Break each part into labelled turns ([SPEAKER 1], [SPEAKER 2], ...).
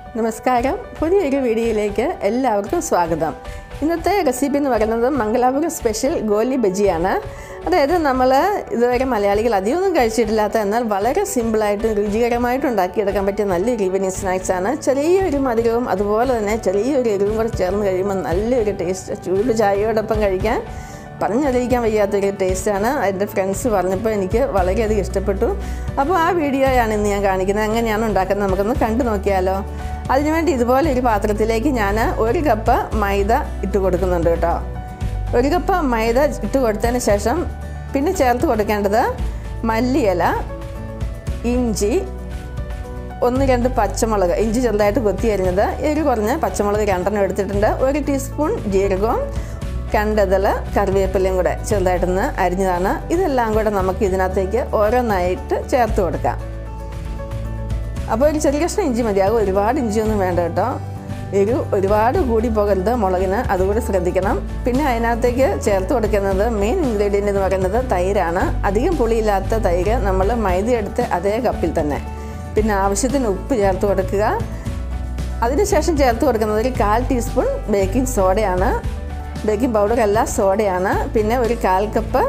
[SPEAKER 1] നമസ്കാരം പുതിയൊരു വീഡിയോയിലേക്ക് എല്ലാവർക്കും സ്വാഗതം ഇന്നത്തെ റെസിപ്പി എന്ന് പറയുന്നത് മംഗലാപുരം സ്പെഷ്യൽ ഗോലി ബജിയാണ് അതായത് നമ്മൾ ഇതുവരെ മലയാളികൾ അധികമൊന്നും കഴിച്ചിട്ടില്ലാത്ത എന്നാൽ വളരെ സിമ്പിളായിട്ടും രുചികരമായിട്ടും ഉണ്ടാക്കിയെടുക്കാൻ പറ്റിയ നല്ലൊരു ഈവനിങ് സ്നാക്സ് ആണ് ചെറിയൊരു മധുരവും അതുപോലെ തന്നെ ചെറിയൊരു എരിവും കൂടെ ചേർന്ന് കഴിയുമ്പോൾ നല്ലൊരു ടേസ്റ്റ് ചൂട് ചായയോടൊപ്പം കഴിക്കാൻ പറഞ്ഞറിയിക്കാൻ വയ്യാത്തൊരു ടേസ്റ്റാണ് എൻ്റെ ഫ്രണ്ട്സ് പറഞ്ഞപ്പോൾ എനിക്ക് വളരെയധികം ഇഷ്ടപ്പെട്ടു അപ്പോൾ ആ വീഡിയോയാണ് ഇന്ന് ഞാൻ കാണിക്കുന്നത് എങ്ങനെയാണ് ഉണ്ടാക്കുന്നത് നമുക്കൊന്ന് കണ്ടു നോക്കിയാലോ അതിനുവേണ്ടി ഇതുപോലെ ഒരു പാത്രത്തിലേക്ക് ഞാൻ ഒരു കപ്പ് മൈദ ഇട്ട് കൊടുക്കുന്നുണ്ട് കേട്ടോ ഒരു കപ്പ് മൈദ ഇട്ട് കൊടുത്തതിന് ശേഷം പിന്നെ ചേർത്ത് കൊടുക്കേണ്ടത് മല്ലിയില ഇഞ്ചി ഒന്ന് രണ്ട് പച്ചമുളക് ഇഞ്ചി ചെറുതായിട്ട് കൊത്തി അരിഞ്ഞത് എരി കുറഞ്ഞ പച്ചമുളക് രണ്ടെണ്ണം എടുത്തിട്ടുണ്ട് ഒരു ടീസ്പൂൺ ജീരകവും കണ്ടതൽ കറിവേപ്പിലയും കൂടെ ചെറുതായിട്ടൊന്ന് അരിഞ്ഞതാണ് ഇതെല്ലാം കൂടെ നമുക്ക് ഇതിനകത്തേക്ക് ഓരോന്നായിട്ട് ചേർത്ത് കൊടുക്കാം അപ്പോൾ ഒരു ചെറിയ കഷ്ണം ഇഞ്ചി മതിയാകും ഒരുപാട് ഇഞ്ചിയൊന്നും വേണ്ട കേട്ടോ എരു ഒരുപാട് കൂടി പോകരുത് മുളകിന് അതുകൂടി ശ്രദ്ധിക്കണം പിന്നെ അതിനകത്തേക്ക് ചേർത്ത് കൊടുക്കുന്നത് മെയിൻ ഇൻഗ്രീഡിയൻ്റ് എന്ന് പറയുന്നത് തൈരാണ് അധികം പുളിയില്ലാത്ത തൈര് നമ്മൾ മൈദ എടുത്ത് അതേ കപ്പിൽ തന്നെ പിന്നെ ആവശ്യത്തിന് ഉപ്പ് ചേർത്ത് കൊടുക്കുക അതിനുശേഷം ചേർത്ത് കൊടുക്കുന്നത് ഒരു കാൽ ടീസ്പൂൺ ബേക്കിംഗ് സോഡയാണ് ബേക്കിംഗ് പൗഡർ അല്ല സോഡയാണ് പിന്നെ ഒരു കാൽ കപ്പ്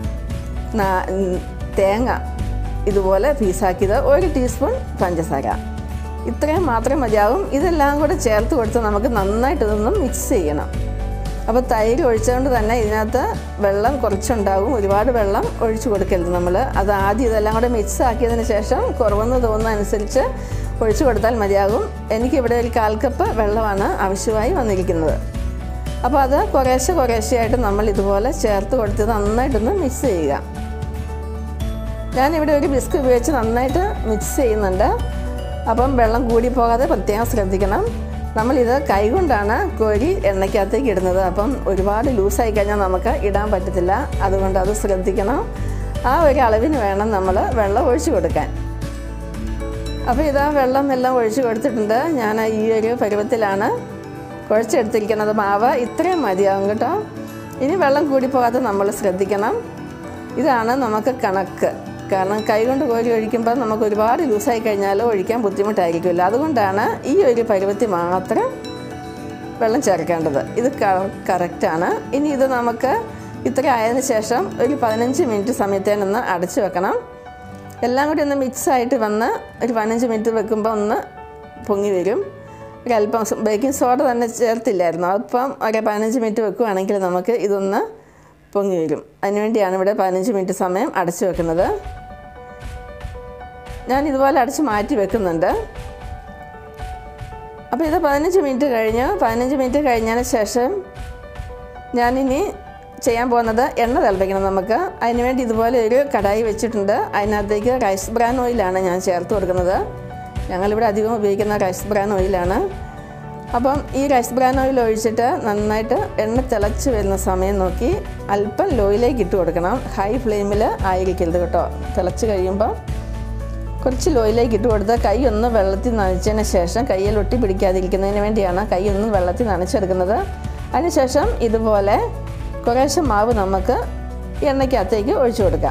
[SPEAKER 1] തേങ്ങ ഇതുപോലെ പീസാക്കിയത് ഒരു ടീസ്പൂൺ പഞ്ചസാര ഇത്രയും മാത്രം മതിയാവും ഇതെല്ലാം കൂടെ ചേർത്ത് കൊടുത്ത് നമുക്ക് നന്നായിട്ട് ഇതൊന്നും മിക്സ് ചെയ്യണം അപ്പോൾ തൈര് ഒഴിച്ചുകൊണ്ട് തന്നെ ഇതിനകത്ത് വെള്ളം കുറച്ചുണ്ടാകും ഒരുപാട് വെള്ളം ഒഴിച്ചു കൊടുക്കരുത് നമ്മൾ അത് ആദ്യം ഇതെല്ലാം കൂടെ മിക്സ് ആക്കിയതിന് ശേഷം കുറവെന്ന് തോന്നുന്ന അനുസരിച്ച് ഒഴിച്ചു കൊടുത്താൽ മതിയാകും എനിക്കിവിടെ ഒരു കാൽ കപ്പ് വെള്ളമാണ് ആവശ്യമായി വന്നിരിക്കുന്നത് അപ്പോൾ അത് കുറേശ്ശെ കുറേശ്ശെയായിട്ട് നമ്മൾ ഇതുപോലെ ചേർത്ത് കൊടുത്ത് നന്നായിട്ടൊന്ന് മിക്സ് ചെയ്യുക ഞാനിവിടെ ഒരു ബിസ്ക് ഉപയോഗിച്ച് നന്നായിട്ട് മിക്സ് ചെയ്യുന്നുണ്ട് അപ്പം വെള്ളം കൂടി പോകാതെ പ്രത്യേകം ശ്രദ്ധിക്കണം നമ്മളിത് കൈകൊണ്ടാണ് കോരി എണ്ണയ്ക്കകത്തേക്ക് ഇടുന്നത് അപ്പം ഒരുപാട് ലൂസായി കഴിഞ്ഞാൽ നമുക്ക് ഇടാൻ പറ്റത്തില്ല അതുകൊണ്ട് അത് ശ്രദ്ധിക്കണം ആ ഒരു അളവിന് വേണം നമ്മൾ വെള്ളം ഒഴിച്ചു കൊടുക്കാൻ അപ്പോൾ ഇതാ വെള്ളം എല്ലാം ഒഴിച്ചു കൊടുത്തിട്ടുണ്ട് ഞാൻ ഈ ഒരു പരുവത്തിലാണ് കുഴച്ചെടുത്തിരിക്കുന്നത് മാവ് ഇത്രയും മതിയാകും കേട്ടോ ഇനി വെള്ളം കൂടി പോകാതെ നമ്മൾ ശ്രദ്ധിക്കണം ഇതാണ് നമുക്ക് കണക്ക് കാരണം കൈകൊണ്ട് കോരി ഒഴിക്കുമ്പോൾ നമുക്ക് ഒരുപാട് ലൂസായി കഴിഞ്ഞാൽ ഒഴിക്കാൻ ബുദ്ധിമുട്ടായിരിക്കുമല്ലോ അതുകൊണ്ടാണ് ഈ ഒരു പരുവത്തി മാത്രം വെള്ളം ചേർക്കേണ്ടത് ഇത് കറക്റ്റാണ് ഇനി ഇത് നമുക്ക് ഇത്ര ആയതിനു ശേഷം ഒരു പതിനഞ്ച് മിനിറ്റ് സമയത്തേനൊന്ന് അടച്ചു വെക്കണം എല്ലാം കൂടി ഒന്ന് മിക്സ് ആയിട്ട് വന്ന് ഒരു പതിനഞ്ച് മിനിറ്റ് വെക്കുമ്പോൾ ഒന്ന് പൊങ്ങി വരും ഒരല്പം ബേക്കിംഗ് സോഡ തന്നെ ചേർത്തില്ലായിരുന്നു അപ്പം ഒരു പതിനഞ്ച് മിനിറ്റ് വെക്കുകയാണെങ്കിൽ നമുക്ക് ഇതൊന്ന് പൊങ്ങി വരും അതിനുവേണ്ടിയാണ് ഇവിടെ പതിനഞ്ച് മിനിറ്റ് സമയം അടച്ചു വെക്കുന്നത് ഞാൻ ഇതുപോലെ അടച്ച് മാറ്റി വെക്കുന്നുണ്ട് അപ്പോൾ ഇത് പതിനഞ്ച് മിനിറ്റ് കഴിഞ്ഞ് പതിനഞ്ച് മിനിറ്റ് കഴിഞ്ഞതിന് ശേഷം ഞാനിനി ചെയ്യാൻ പോകുന്നത് എണ്ണ തിളപ്പിക്കണം നമുക്ക് അതിനുവേണ്ടി ഇതുപോലെ ഒരു കടായി വെച്ചിട്ടുണ്ട് അതിനകത്തേക്ക് റൈസ് ബ്രാൻ ഓയിലാണ് ഞാൻ ചേർത്ത് കൊടുക്കുന്നത് ഞങ്ങളിവിടെ അധികം ഉപയോഗിക്കുന്ന റൈസ് ബ്രാൻ ഓയിലാണ് അപ്പം ഈ റൈസ് ബ്രാൻ ഓയിൽ ഒഴിച്ചിട്ട് നന്നായിട്ട് എണ്ണ തിളച്ച് വരുന്ന സമയം നോക്കി അല്പം ലോയിലേക്ക് ഇട്ട് കൊടുക്കണം ഹൈ ഫ്ലെയിമിൽ ആയിരിക്കരുത് കേട്ടോ തിളച്ച് കഴിയുമ്പോൾ കുറച്ച് ലോയിലേക്ക് ഇട്ട് കൊടുത്ത് കൈ ഒന്ന് വെള്ളത്തിൽ നനച്ചതിന് ശേഷം കയ്യിൽ ഒട്ടി പിടിക്കാതിരിക്കുന്നതിന് വേണ്ടിയാണ് കൈ ഒന്ന് വെള്ളത്തിൽ നനച്ചെടുക്കുന്നത് അതിനുശേഷം ഇതുപോലെ കുറേശ്ശെ മാവ് നമുക്ക് എണ്ണയ്ക്കകത്തേക്ക് ഒഴിച്ചു കൊടുക്കാം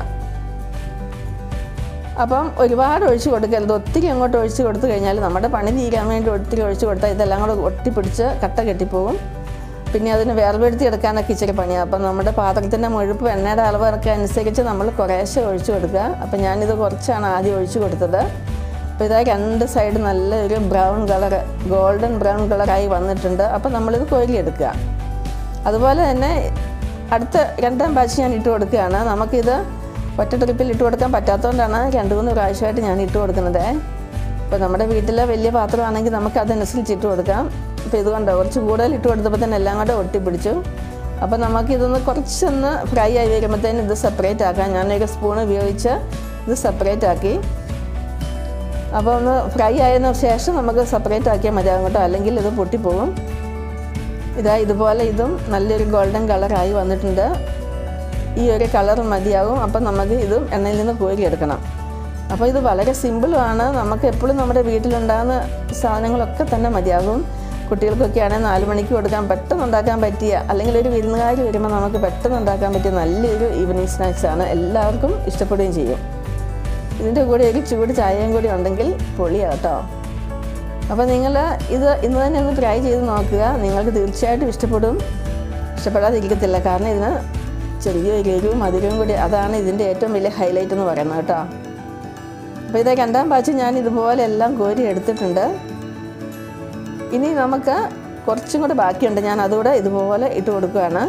[SPEAKER 1] അപ്പം ഒരുപാട് ഒഴിച്ച് കൊടുക്കരുത് ഒത്തിരി അങ്ങോട്ട് ഒഴിച്ച് കൊടുത്തു കഴിഞ്ഞാൽ നമ്മുടെ പണി തീരാൻ വേണ്ടി ഒത്തിരി ഒഴിച്ച് കൊടുത്താൽ ഇതെല്ലാം കൂടെ ഒട്ടിപ്പിടിച്ച് കട്ട കെട്ടിപ്പോകും പിന്നെ അതിന് വേർപെടുത്തി എടുക്കാനൊക്കെ ഇച്ചിരി പണിയാണ് അപ്പം നമ്മുടെ പാത്രത്തിൻ്റെ മുഴുപ്പ് എണ്ണയുടെ അളവൊക്കെ അനുസരിച്ച് നമ്മൾ കുറേശ്ശെ ഒഴിച്ച് കൊടുക്കുക അപ്പം ഞാനിത് കുറച്ചാണ് ആദ്യം ഒഴിച്ച് കൊടുത്തത് അപ്പോൾ ഇതാ രണ്ട് സൈഡ് നല്ലൊരു ബ്രൗൺ കളർ ഗോൾഡൻ ബ്രൗൺ കളറായി വന്നിട്ടുണ്ട് അപ്പോൾ നമ്മളിത് കോരിയെടുക്കുക അതുപോലെ തന്നെ അടുത്ത രണ്ടാം ബാച്ച് ഞാൻ ഇട്ട് കൊടുക്കുകയാണ് നമുക്കിത് ഒറ്റ ട്രിപ്പിൽ ഇട്ട് കൊടുക്കാൻ പറ്റാത്തതുകൊണ്ടാണ് രണ്ട് മൂന്ന് പ്രാവശ്യമായിട്ട് ഞാൻ ഇട്ട് കൊടുക്കുന്നത് ഇപ്പോൾ നമ്മുടെ വീട്ടിലെ വലിയ പാത്രമാണെങ്കിൽ നമുക്ക് അതനുസരിച്ച് ഇട്ട് കൊടുക്കാം അപ്പോൾ ഇതുകൊണ്ട് കുറച്ച് കൂടുതൽ ഇട്ട് കൊടുത്തപ്പോൾ തന്നെ എല്ലാം കൂടെ ഒട്ടിപ്പിടിച്ചു അപ്പോൾ നമുക്ക് ഇതൊന്ന് കുറച്ചൊന്ന് ഫ്രൈ ആയി വരുമ്പോഴത്തേനും ഇത് സെപ്പറേറ്റ് ആക്കാം ഞാനൊരു സ്പൂൺ ഉപയോഗിച്ച് ഇത് സെപ്പറേറ്റ് ആക്കി അപ്പോൾ ഒന്ന് ഫ്രൈ ആയതിനു ശേഷം നമുക്ക് സെപ്പറേറ്റ് ആക്കിയാൽ മതിയാകും കേട്ടോ അല്ലെങ്കിൽ ഇത് പൊട്ടിപ്പോകും ഇതാ ഇതുപോലെ ഇതും നല്ലൊരു ഗോൾഡൻ കളറായി വന്നിട്ടുണ്ട് ഈ ഒരു കളർ മതിയാകും അപ്പം നമുക്ക് ഇതും എണ്ണയിൽ നിന്ന് കോരിയെടുക്കണം അപ്പോൾ ഇത് വളരെ സിമ്പിളുമാണ് നമുക്ക് എപ്പോഴും നമ്മുടെ വീട്ടിലുണ്ടാകുന്ന സാധനങ്ങളൊക്കെ തന്നെ മതിയാകും കുട്ടികൾക്കൊക്കെ ആണെങ്കിൽ നാല് മണിക്ക് കൊടുക്കാൻ പെട്ടെന്ന് ഉണ്ടാക്കാൻ പറ്റിയ അല്ലെങ്കിൽ ഒരു വിരുന്നുകാർ വരുമ്പോൾ നമുക്ക് പെട്ടെന്ന് ഉണ്ടാക്കാൻ പറ്റിയ നല്ലൊരു ഈവനിങ് സ്നാക്സ് ആണ് എല്ലാവർക്കും ഇഷ്ടപ്പെടുകയും ചെയ്യും ഇതിൻ്റെ കൂടെ ഒരു ചൂട് ചായയും കൂടി ഉണ്ടെങ്കിൽ പൊളിയാണ് കേട്ടോ അപ്പോൾ നിങ്ങൾ ഇത് ഇന്ന് തന്നെ ഒന്ന് ട്രൈ ചെയ്ത് നോക്കുക നിങ്ങൾക്ക് തീർച്ചയായിട്ടും ഇഷ്ടപ്പെടും ഇഷ്ടപ്പെടാതിരിക്കത്തില്ല കാരണം ഇതിന് ചെറിയ എരിവും മധുരവും കൂടി അതാണ് ഇതിൻ്റെ ഏറ്റവും വലിയ ഹൈലൈറ്റ് എന്ന് പറയുന്നത് കേട്ടോ അപ്പോൾ ഇത് രണ്ടാം ബാച്ച് ഞാൻ ഇതുപോലെ എല്ലാം കോരി എടുത്തിട്ടുണ്ട് ഇനി നമുക്ക് കുറച്ചും കൂടെ ബാക്കിയുണ്ട് ഞാൻ അതുകൂടെ ഇതുപോലെ ഇട്ട് കൊടുക്കുകയാണ്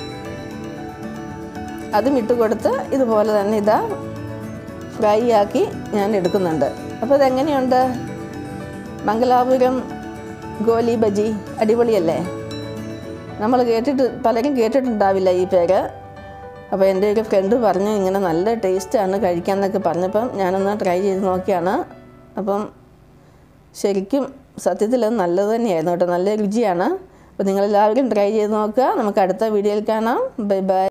[SPEAKER 1] അതും ഇട്ട് കൊടുത്ത് ഇതുപോലെ തന്നെ ഇതാ ഫ്രൈ ആക്കി ഞാൻ എടുക്കുന്നുണ്ട് അപ്പോൾ ഇതെങ്ങനെയുണ്ട് മംഗലാപുരം ഗോലി ബജി അടിപൊളിയല്ലേ നമ്മൾ കേട്ടിട്ട് പലരും കേട്ടിട്ടുണ്ടാവില്ല ഈ പേര് അപ്പോൾ എൻ്റെ ഒരു ഫ്രണ്ട് പറഞ്ഞു ഇങ്ങനെ നല്ല ടേസ്റ്റാണ് കഴിക്കാമെന്നൊക്കെ പറഞ്ഞപ്പം ഞാനൊന്ന് ട്രൈ ചെയ്ത് നോക്കിയാണ് അപ്പം ശരിക്കും സത്യത്തിൽ അത് നല്ലത് തന്നെയായിരുന്നു കേട്ടോ നല്ല രുചിയാണ് അപ്പോൾ നിങ്ങളെല്ലാവരും ട്രൈ ചെയ്ത് നോക്കുക നമുക്ക് അടുത്ത വീഡിയോയിൽ കാണാം ബൈ ബൈ